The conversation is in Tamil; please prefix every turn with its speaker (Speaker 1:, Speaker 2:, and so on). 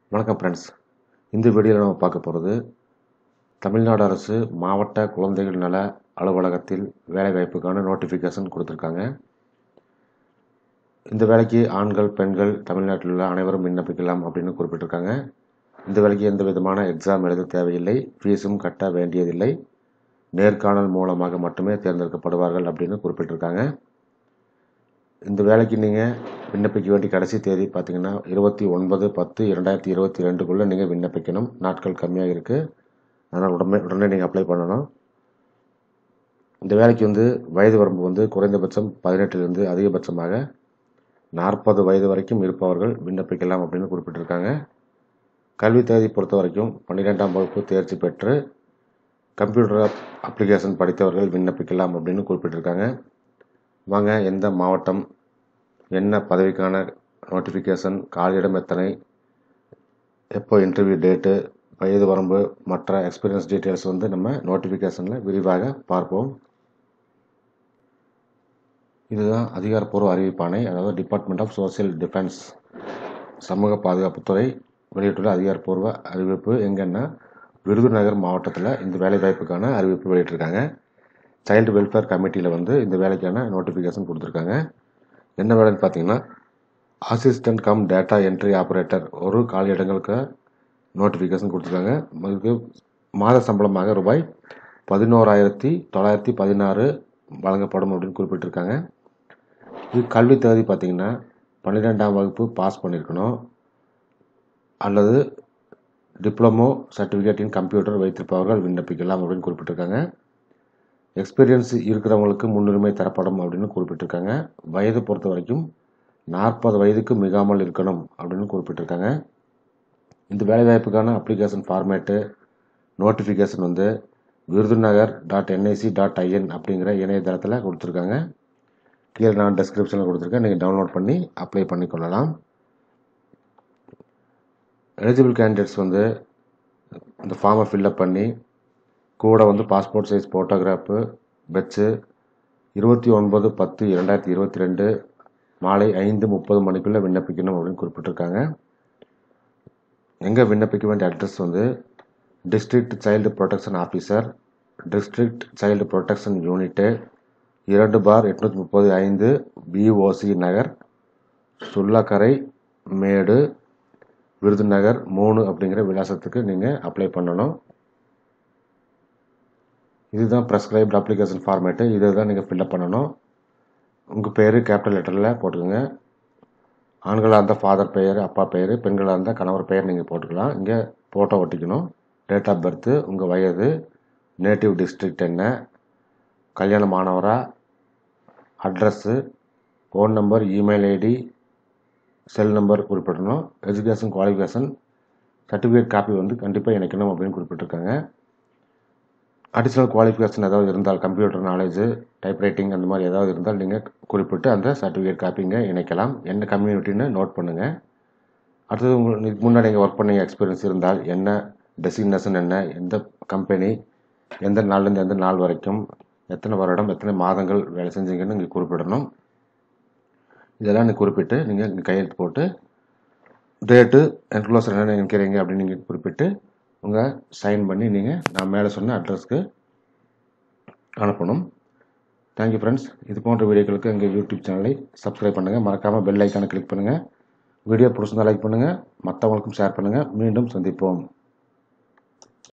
Speaker 1: வணக்கம் ஃப்ரெண்ட்ஸ் இந்த வீடியோவில் நம்ம பார்க்க போகிறது தமிழ்நாடு அரசு மாவட்ட குழந்தைகள் நல அலுவலகத்தில் வேலைவாய்ப்புக்கான நோட்டிஃபிகேஷன் கொடுத்துருக்காங்க இந்த வேலைக்கு ஆண்கள் பெண்கள் தமிழ்நாட்டில் உள்ள அனைவரும் விண்ணப்பிக்கலாம் அப்படின்னு குறிப்பிட்டிருக்காங்க இந்த வேலைக்கு எந்த விதமான எக்ஸாம் எழுத தேவையில்லை ஃபீஸும் கட்ட வேண்டியதில்லை நேர்காணல் மூலமாக மட்டுமே தேர்ந்தெடுக்கப்படுவார்கள் அப்படின்னு குறிப்பிட்டிருக்காங்க இந்த வேலைக்கு நீங்கள் விண்ணப்பிக்க வேண்டிய கடைசி தேதி பார்த்தீங்கன்னா இருபத்தி ஒன்பது பத்து இரண்டாயிரத்தி இருபத்தி ரெண்டுக்குள்ளே நீங்கள் விண்ணப்பிக்கணும் நாட்கள் கம்மியாக இருக்குது அதனால் உடனே உடனே நீங்கள் அப்ளை பண்ணணும் இந்த வேலைக்கு வந்து வயது வரம்பு வந்து குறைந்தபட்சம் பதினெட்டுலேருந்து அதிகபட்சமாக நாற்பது வயது வரைக்கும் இருப்பவர்கள் விண்ணப்பிக்கலாம் அப்படின்னு குறிப்பிட்டிருக்காங்க கல்வி தேதி பொறுத்த வரைக்கும் பன்னிரெண்டாம் வகுப்பு தேர்ச்சி பெற்று கம்ப்யூட்டர் அப்ளிகேஷன் படித்தவர்கள் விண்ணப்பிக்கலாம் அப்படின்னு குறிப்பிட்டிருக்காங்க வாங்க எந்த மாவட்டம் என்ன பதவிக்கான நோட்டிஃபிகேஷன் காலியிடம் எத்தனை எப்போ இன்டர்வியூ டேட்டு வயது வரம்பு மற்ற எக்ஸ்பீரியன்ஸ் டீட்டெயில்ஸ் வந்து நம்ம நோட்டிஃபிகேஷனில் விரிவாக பார்ப்போம் இதுதான் அதிகாரப்பூர்வ அறிவிப்பானை அதாவது டிபார்ட்மெண்ட் ஆஃப் சோசியல் டிஃபென்ஸ் சமூக பாதுகாப்புத்துறை வெளியிட்டுள்ள அதிகாரப்பூர்வ அறிவிப்பு எங்கன்னா விருதுநகர் மாவட்டத்தில் இந்த வேலைவாய்ப்புக்கான அறிவிப்பு வெளியிட்டிருக்காங்க சைல்டு வெல்ஃபேர் கமிட்டியில் வந்து இந்த வேலைக்கான நோட்டிஃபிகேஷன் கொடுத்துருக்காங்க என்ன வேலைன்னு பார்த்தீங்கன்னா assistant cum data entry operator ஒரு காலி இடங்களுக்கு நோட்டிஃபிகேஷன் கொடுத்துருக்காங்க அதுக்கு மாத சம்பளமாக ரூபாய் பதினோராயிரத்தி தொள்ளாயிரத்தி பதினாறு வழங்கப்படும் அப்படின்னு குறிப்பிட்டிருக்காங்க இது கல்வி தகுதி பார்த்தீங்கன்னா பன்னிரெண்டாம் வகுப்பு பாஸ் பண்ணியிருக்கணும் அல்லது டிப்ளமோ சர்டிஃபிகேட் இன் கம்ப்யூட்டர் வைத்திருப்பவர்கள் விண்ணப்பிக்கலாம் அப்படின்னு குறிப்பிட்டிருக்காங்க எக்ஸ்பீரியன்ஸ் இருக்கிறவங்களுக்கு முன்னுரிமை தரப்படும் அப்படின்னு குறிப்பிட்டிருக்காங்க வயது பொறுத்த வரைக்கும் நாற்பது வயதுக்கு மிகாமல் இருக்கணும் அப்படின்னு குறிப்பிட்டிருக்காங்க இந்த வேலைவாய்ப்புக்கான அப்ளிகேஷன் ஃபார்மேட்டு நோட்டிஃபிகேஷன் வந்து Virudhunagar dot NIC dot IN அப்படிங்கிற இணையதளத்தில் கொடுத்துருக்காங்க கீழே நான் டெஸ்கிரிப்ஷனில் கொடுத்துருக்கேன் நீங்கள் டவுன்லோட் பண்ணி அப்ளை பண்ணிக்கொள்ளலாம் எலிஜிபிள் கேண்டிடேட்ஸ் வந்து இந்த ஃபார்மை ஃபில்லப் பண்ணி கூட வந்து பாஸ்போர்ட் சைஸ் ஃபோட்டோகிராஃபு வச்சு இருபத்தி ஒன்பது பத்து இரண்டாயிரத்தி இருபத்தி ரெண்டு மாலை ஐந்து முப்பது மணிக்குள்ளே விண்ணப்பிக்கணும் அப்படின்னு குறிப்பிட்டிருக்காங்க எங்கே விண்ணப்பிக்க வேண்டிய அட்ரஸ் வந்து district child protection officer district child protection unit இரண்டு பார் எட்நூற்றி முப்பது ஐந்து பிஓசி நகர் சுள்ளக்கரை மேடு விருதுநகர் மூணு அப்படிங்கிற விலாசத்துக்கு நீங்கள் அப்ளை பண்ணணும் இதுதான் ப்ரெஸ்கிரைப்ட் அப்ளிகேஷன் ஃபார்மேட்டு இதை தான் நீங்கள் ஃபில்அப் பண்ணணும் உங்கள் பேர் கேபிட்டல் லெட்டரில் போட்டுக்கோங்க ஆண்களாக இருந்தால் ஃபாதர் பெயர் அப்பா பெயர் பெண்களாக இருந்தால் கணவர் பெயர் நீங்கள் போட்டுக்கலாம் இங்கே ஃபோட்டோ ஒட்டிக்கணும் டேட் ஆஃப் பர்த்து உங்கள் வயது நேட்டிவ் டிஸ்ட்ரிக்ட் என்ன கல்யாணம் ஆனவரா address phone number email ID cell number குறிப்பிடணும் எஜுகேஷன் குவாலிஃபிகேஷன் சர்டிஃபிகேட் காப்பி வந்து கண்டிப்பாக இணைக்கணும் அப்படின்னு குறிப்பிட்டிருக்காங்க அடிஷ்னல் குவாலிஃபிகேஷன் ஏதாவது இருந்தால் கம்ப்யூட்டர் நாலேஜு டைப்ரைட்டிங் அந்த மாதிரி ஏதாவது இருந்தால் நீங்கள் குறிப்பிட்டு அந்த சர்டிஃபிகேட் காப்பிங்க இணைக்கலாம் என்ன கம்யூனிட்டின்னு நோட் பண்ணுங்கள் அடுத்தது உங்களுக்கு முன்னாடி நீங்கள் ஒர்க் பண்ண எக்ஸ்பீரியன்ஸ் இருந்தால் என்ன டெசிக்னேஷன் என்ன எந்த கம்பெனி எந்த நாள்லேருந்து எந்த நாள் வரைக்கும் எத்தனை வருடம் எத்தனை மாதங்கள் வேலை செஞ்சீங்கன்னு நீங்கள் குறிப்பிடணும் இதெல்லாம் நீங்கள் குறிப்பிட்டு நீங்கள் இங்கே கையெழுத்து போட்டு டேட்டு என்க்ளோசர் என்ன நினைக்கிறீங்க அப்படின்னு நீங்கள் குறிப்பிட்டு உங்கள் சைன் பண்ணி நீங்கள் நான் மேலே சொன்ன அட்ரஸ்க்கு அனுப்பணும் தேங்க்யூ ஃப்ரெண்ட்ஸ் இது போன்ற வீடியோக்களுக்கு எங்கள் யூடியூப் சேனலை சப்ஸ்கிரைப் பண்ணுங்கள் மறக்காமல் பெல் ஐக்கானை கிளிக் பண்ணுங்கள் வீடியோ பிடிச்சிருந்தா லைக் பண்ணுங்கள் மற்றவங்களுக்கும் ஷேர் பண்ணுங்கள் மீண்டும் சந்திப்போம்